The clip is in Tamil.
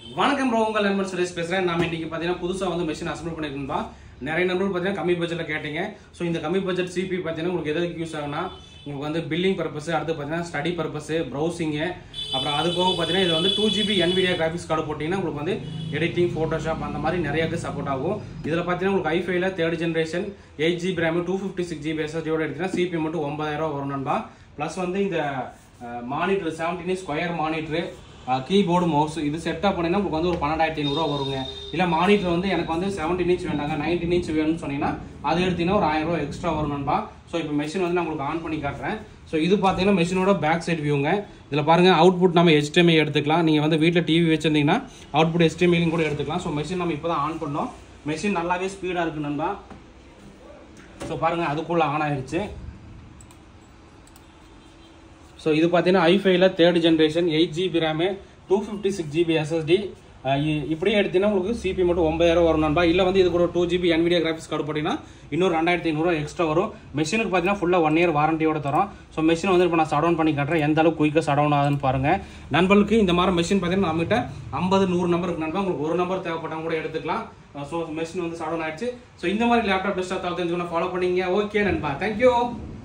வணக்கம் ப்ரோ உங்கள் நண்பர் சுரேஷ் பேசுகிறேன் நாம இன்னைக்கு பார்த்தீங்கன்னா புதுசாக வந்து மெஷின் அசம்பிள் பண்ணியிருந்தோம் நிறைய நண்பர்கள் பார்த்தீங்கன்னா கம்மி பட்ஜெட்டில் கேட்டீங்க ஸோ இந்த கம்மி பட்ஜெட் சிபி பார்த்தீங்கன்னா உங்களுக்கு எதுக்கு யூஸ் ஆகுனா உங்களுக்கு வந்து பில்லிங் பர்பஸ் அடுத்து பார்த்தீங்கன்னா ஸ்டடி பர்பஸ் ப்ரௌசிங்கு அப்புறம் அது போக பார்த்தீங்கன்னா இது வந்து two GB NVIDIA graphics card போட்டிங்கன்னா உங்களுக்கு வந்து எடிட்டிங் ஃபோட்டோஷாப் அந்த மாதிரி நிறையாக்கு சப்போர்ட் ஆகும் இதில் பார்த்தீங்கன்னா உங்களுக்கு ஐஃபைல third generation eight GB RAM two fifty six GB எஸ்எஸ்டியோட எடுத்தீங்கன்னா சிபி மட்டும் ஒன்பதாயிரம் ரூபா வரும் நண்பா ப்ளஸ் வந்து இந்த monitor seventeen square monitor keyboard mouse இது செட்டப் பண்ணினா உங்களுக்கு வந்து ஒரு பன்னெண்டாயிரத்தி ஐநூறுரூவா வருங்க இல்லை மானிட்டர் வந்து எனக்கு வந்து செவன்டீன் இன்ச் வேண்டாங்க நைன்டீன் இன்ச் வேணும்னு சொன்னீங்கன்னா அது எடுத்தீங்கன்னா ஒரு ஆயிரம் ரூபா எக்ஸ்ட்ரா வரும் நண்பா ஸோ இப்போ மெஷின் வந்து நான் உங்களுக்கு ஆன் பண்ணி காட்டுறேன் ஸோ இது பார்த்தீங்கன்னா மெஷினோட பேக் சைடு வியூங்க இதில் பாருங்க அவுட்புட் நம்ம HDMI எடுத்துக்கலாம் நீங்கள் வந்து வீட்டில் டிவி வச்சிருந்தீங்கன்னா அவுட்புட் HDMI கூட எடுத்துக்கலாம் ஸோ மெஷின் நம்ம இப்போ தான் ஆன் பண்ணோம் மெஷின் நல்லாவே ஸ்பீடாக இருக்கு நண்பா ஸோ பாருங்க அதுக்குள்ளே ஆன் ஆயிருச்சு ஸோ இது பார்த்தீங்கன்னா ஐஃபைல third generation eight GB RAM two fifty six GB SSD இப்படியே எடுத்தீங்கன்னா உங்களுக்கு சிபி மட்டும் ஒன்பதாயிரம் வரும் நண்பா இல்லை வந்து இதுக்கு ஒரு two GB NVIDIA graphics card போட்டிங்கன்னா இன்னும் ரெண்டாயிரத்தி ஐநூறுரூவா எக்ஸ்ட்ரா வரும் மெஷினுக்கு பார்த்தீங்கன்னா ஃபுல்லாக ஒன் இயர் வாரண்டியோட தரோம் ஸோ மெஷின் வந்து இப்போ நான் சடவுன் பண்ணி காட்டுறேன் எந்த அளவுக்கு குயிக்காக சடவுன் ஆகுதுன்னு பாருங்க நண்பர்களுக்கு இந்த மாதிரி மெஷின் பார்த்தீங்கன்னா நம்மகிட்ட ஐம்பது நூறு நம்பருக்கு நண்பா உங்களுக்கு ஒரு நம்பர் தேவைப்பட்டவங்க கூட எடுத்துக்கலாம் ஸோ மெஷின் வந்து சடவுன் ஆயிடுச்சு ஸோ இந்த மாதிரி லேப்டாப் டெஸ்டாப் தெரிஞ்சுக்கணும் ஃபாலோ பண்ணீங்க ஓகே நண்பா தேங்க்யூ